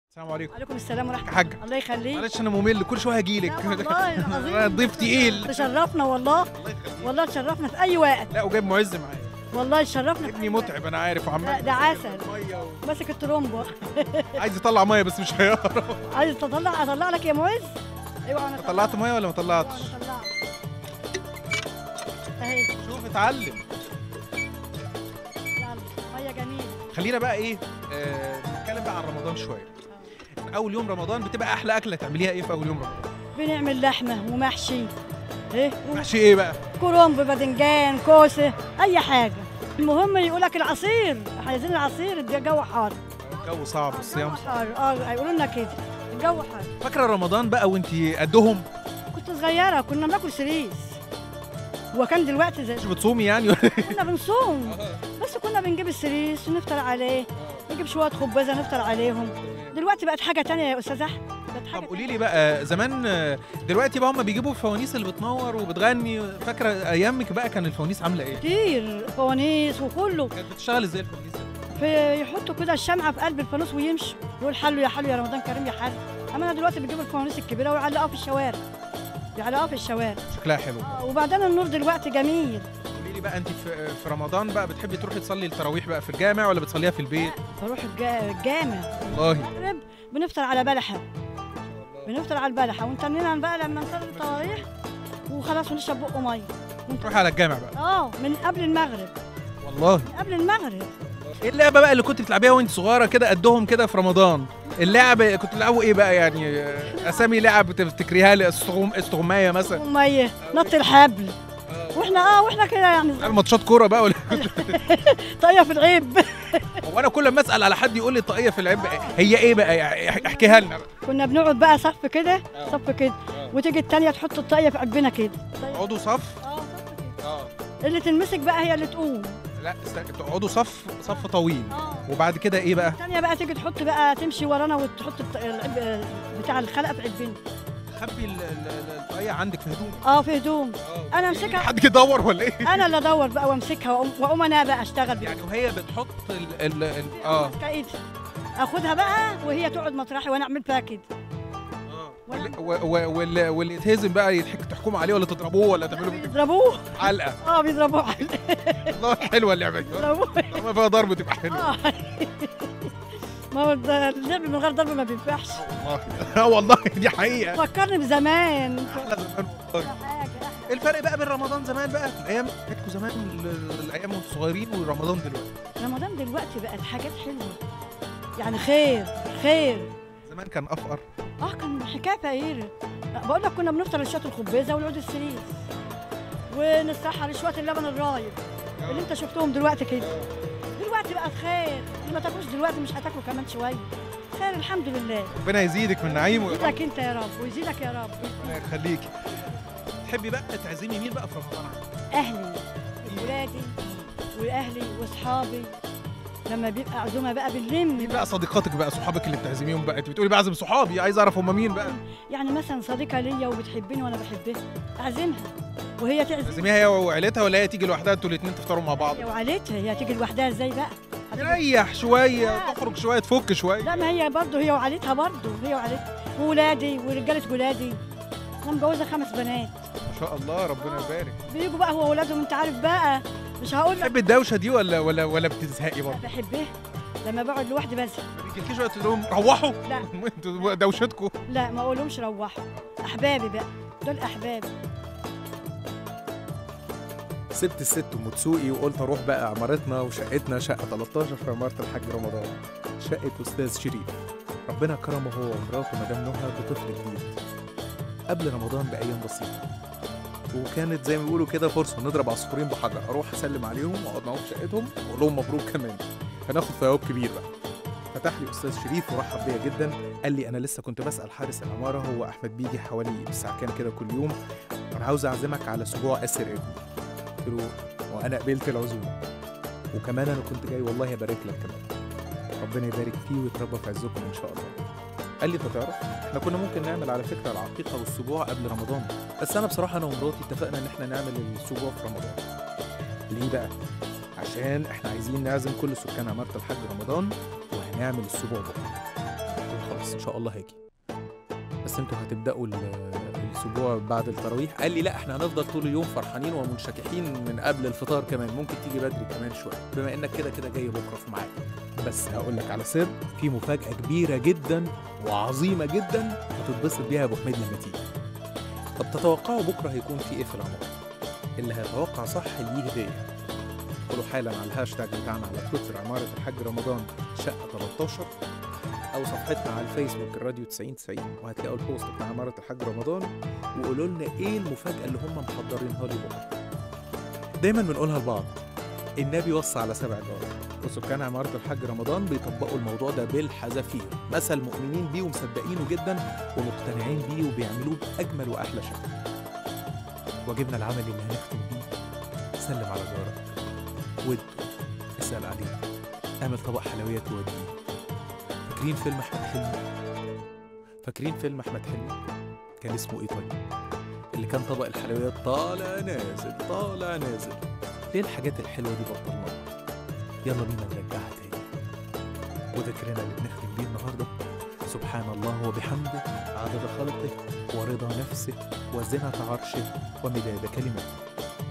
السلام عليكم وعليكم السلام ورحمه يا حاج الله يخليك معلش انا ممل كل شويه هجيلك لا والله العظيم. انا ضيف تقيل تشرفنا والله الله يخليك والله تشرفنا في اي وقت لا وجايب معز معايا والله تشرفنا في ابني أي وقت. متعب انا عارف لا، وعمال ده عسل. ميه و... ماسك الترومبه عايز يطلع ميه بس مش هيعرف عايز تطلع اطلع لك يا معز ايوه انا طلعت ميه ولا ما طلعتش أيوة، أنا طلعت. اهي شوف اتعلم يلا ميه جميله خلينا بقى ايه آه، نتكلم بقى عن رمضان شويه اول يوم رمضان بتبقى احلى اكله تعمليها ايه في اول يوم رمضان بنعمل لحمه ومحشي ايه محشي ايه بقى كرنب باذنجان كوسه اي حاجه المهم يقول لك العصير عايزين العصير ده جو حار الجو صعب الصيام جو صعب حار اه هيقولوا لنا كده الجو حار فاكره رمضان بقى وانت قدهم كنت صغيره كنا بناكل سريس وكان دلوقتي زي مش بتصومي يعني ولا إيه؟ كنا بنصوم بس كنا بنجيب السريس ونفطر عليه نجيب شويه خبزه نفطر عليهم دلوقتي بقت حاجه تانية يا استاذ احمد بقت حاجه طب قولي لي بقى زمان آه، دلوقتي بقى هم بيجيبوا الفوانيس اللي بتنور وبتغني فاكره ايامك بقى كان الفوانيس عامله ايه كتير فوانيس وكله كانت بتشتغل ازاي الفوانيس دي؟ في يحطوا كده الشمعه في قلب الفانوس ويمشوا يقول حلو يا حلو يا رمضان كريم يا حلو اما انا دلوقتي بجيب الفوانيس الكبيره ويعلقوها في الشوارع يعلقوها في الشوارع شكلها حلو آه، وبعدين النور دلوقتي جميل قولي لي بقى انت في, في رمضان بقى بتحبي تروحي تصلي التراويح بقى في الجامع ولا بتصليها في البيت بروح الجا- الجامع والله المغرب بنفطر على بلحه بنفطر على البلحه ونتنينا بقى لما نصلي التراويح وخلاص ونشرب بقه ميه تروحي على الجامع بقى اه من قبل المغرب والله من قبل المغرب ايه اللعبه بقى اللي كنت بتلعبيها وانت صغيره كده قدهم كده في رمضان اللعبه كنت بتلعبوا ايه بقى يعني آه، اسامي لعب تفتكريها لي استغم استغمايه مثلا ميه نط الحبل واحنا اه واحنا كده يعني ماتشات كوره بقى ولا طايه في العيب هو انا كل ما اسال على حد يقول لي طاقيه في العيب هي ايه بقى يعني احكيها لنا بقى كنا بنقعد بقى صف كده آه. صف كده آه. وتيجي التانية تحط الطاقية في قلبنا كده تقعدوا صف اه صف اه كده اللي تلمسك بقى هي اللي تقوم لا است- تقعدوا صف صف طويل اه وبعد كده ايه بقى التانية بقى تيجي تحط بقى تمشي ورانا وتحط الط- العب بتاع الخلقة في قلبنا تخبي ال- ال- ال- الطاقيه عندك في هدومك اه في هدوم اه أنا أمسكها. حد يدور ولا ايه انا اللي ادور بقى وامسكها واقوم وأقوم انا بقى اشتغل بيها يعني وهي بتحط ال ال ال اه ماسكة ايدي اخدها بقى وهي تقعد مطرحي وانا اعمل فيها كده واللي- و- و- واللي واللي يتهزم بقى يضحك تحكموا عليه ولا تضربوه ولا تعملوا فيه بيضربوه علقه اه بيضربوه والله حلوه اللعبه دي بيضربوه طالما فيها ضرب تبقى حلوه اه ما هو ده اللعب من غير ضرب ما بينفعش والله اه والله دي حقيقه فكرني بزمان احلى زمان والله حاجه ايه الفرق بقى بين رمضان زمان بقى الايام بتاعتكم زمان ال- الايام وانتم صغيرين ورمضان دلوقتي رمضان دلوقتي بقت حاجات حلوه يعني خير خير زمان كان افقر اه كان حكايه فقيره بقول لك كنا بنفطر الشوط الخبيزه والعود السريس ونسحر شويه اللبن الرايب اللي انت شفتهم دلوقتي كده دلوقتي بقت خير اللي ما تاكلوش دلوقتي مش هتاكله كمان شويه خير الحمد لله ربنا يزيدك من نعيمه يا رب يزيدك انت يا رب ويزيدك يا رب ربنا يخليكي تحبي بقى تعزمي مين بقى في رمضان اهلي ولادي واهلي واصحابي لما بيبقى عزومه بقى بنلم مين بقى صديقاتك بقى صحابك اللي بتعزميهم بقى انت بتقولي بعزم صحابي عايز اعرف هم مين بقى يعني مثلا صديقه ليا وبتحبني وانا بحبها اعزمها وهي تعزم تعزميها هي وعيلتها ولا هي تيجي لوحدها انتوا الاثنين تفطروا مع بعض هي وعيلتها هي هتيجي لوحدها ازاي بقى هتيجي- تريح شويه لا. تخرج شويه تفك شويه لا ما هي برضه هي وعيلتها برضه هي وعيلتها وولادي ورجاله ولادي انا مجوزه خمس بنات ما شاء الله ربنا يبارك بيجوا بقى هو وولادهم انت عارف بقى مش هقول لك بتحبي الدوشه دي ولا ولا ولا بتزهقي برضه بحبها لما بقعد لوحدي بس ما بيجيلكيش وقت تقول لهم روحوا لا. انتوا دوشتكم لا ما اقولهمش روحوا احبابي بقى دول احبابي سبت الست ام تسوقي وقلت اروح بقى عمارتنا وشقتنا شقه 13 في عماره الحاج رمضان شقه استاذ شريف ربنا كرمه هو ومراته مدام نهى بطفل جديد قبل رمضان بايام بسيطه وكانت زي ما بيقولوا كده فرصه نضرب عصفورين بحجر اروح اسلم عليهم واقعد معاهم في شقتهم واقول لهم مبروك كمان هناخد ثواب كبير بقى فتح لي استاذ شريف ورحب بيا جدا قال لي انا لسه كنت بسال حارس العماره هو احمد بيجي حوالي الساعه كام كده كل يوم انا عاوز اعزمك على اسبوع اسر ابني قلت له وانا قبلت العزومه وكمان انا كنت جاي والله ابارك لك كمان ربنا يبارك فيه ويتربى في عزكم ان شاء الله قال لي انت تعرف احنا كنا ممكن نعمل على فكره العقيقه والسبوع قبل رمضان بس انا بصراحه انا ومراتي اتفقنا ان احنا نعمل السبوع في رمضان ليه بقى عشان احنا عايزين نعزم كل سكان عماره الحاج رمضان وهنعمل السبوع بكره خلاص ان شاء الله هاجي بس انتوا هتبداوا ال- الاسبوع بعد التراويح قال لي لا احنا هنفضل طول اليوم فرحانين ومنشكحين من قبل الفطار كمان ممكن تيجي بدري كمان شويه بما انك كده كده جاي بكره في ميعاد بس هقول لك على سر في مفاجاه كبيره جدا وعظيمه جدا هتتبسط بيها يا ابو حميد لما تيجي طب تتوقعوا بكره هيكون في ايه في العمارة اللي هيتوقع صح ليه هديه ادخلوا حالا على الهاشتاج بتاعنا على تويتر عمارة الحاج رمضان شقة 13 أو صفحتنا على الفيسبوك الراديو 90 90 وهتلاقوا البوست بتاع عمارة الحاج رمضان وقولوا لنا إيه المفاجأة اللي هم محضرينها لي بكرة. دايما بنقولها لبعض النبي وصى على سبع جواب وسكان عمارة الحاج رمضان بيطبقوا الموضوع ده بالحذافير مثل مؤمنين بيه ومصدقينه جدا ومقتنعين بيه وبيعملوه بأجمل وأحلى شكل واجبنا العملي اللي هنختم بيه سلم على جارك وده اسأل عليه اعمل طبق حلويات ووديه فاكرين فيلم احمد حلمي فاكرين فيلم احمد حلمي كان اسمه ايه طيب اللي كان طبق الحلويات طالع نازل طالع نازل ليه الحاجات الحلوه دي بطلناها يلا بينا نرجعها تاني وذكرنا اللي بنختم بيه النهارده سبحان الله وبحمده عدد خلقه ورضا نفسه وزنة عرشه ومداد كلماته